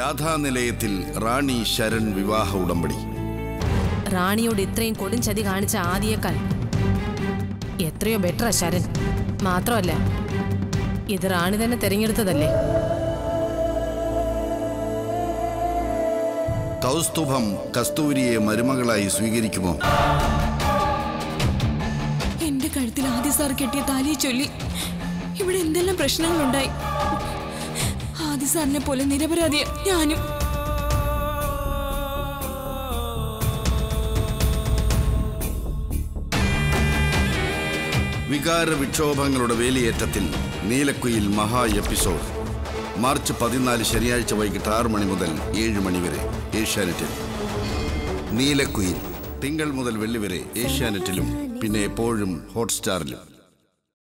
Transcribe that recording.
രാധാനിലയത്തിൽ റാണി ശരൺ വിവാഹ ഉടമ്പടി റാണിയോട് ഇത്രയും കൊടും ചതി കാണിച്ച ആദിയേക്കാൾ എത്രയോ ബെറ്ററാ ശരൺ മാത്രമല്ല ഇത് റാണി തന്നെ തിരഞ്ഞെടുത്തതല്ലേ കൗസ്തുഭം കസ്തൂരിയെ മരുമകളായി സ്വീകരിക്കുമോ എന്റെ കഴുത്തിൽ ആദ്യ സാർ കെട്ടിയ താലിയെ ചൊല്ലി ഇവിടെ എന്തെല്ലാം പ്രശ്നങ്ങളുണ്ടായി ആദ്യ സാറിനെ പോലെ നിരപരാധിയ ഞാനും വികാര വിക്ഷോഭങ്ങളുടെ വേലിയേറ്റത്തിൽ നീലക്കുയിൽ മഹാ എപ്പിസോഡ് മാർച്ച് പതിനാല് ശനിയാഴ്ച വൈകിട്ട് ആറ് മണി മുതൽ ഏഴ് മണി വരെ ഏഷ്യാനെറ്റിൽ നീലക്കുയിൽ തിങ്കൾ മുതൽ വെള്ളി വരെ ഏഷ്യാനെറ്റിലും പിന്നെ എപ്പോഴും ഹോട്ട്സ്റ്റാറിലും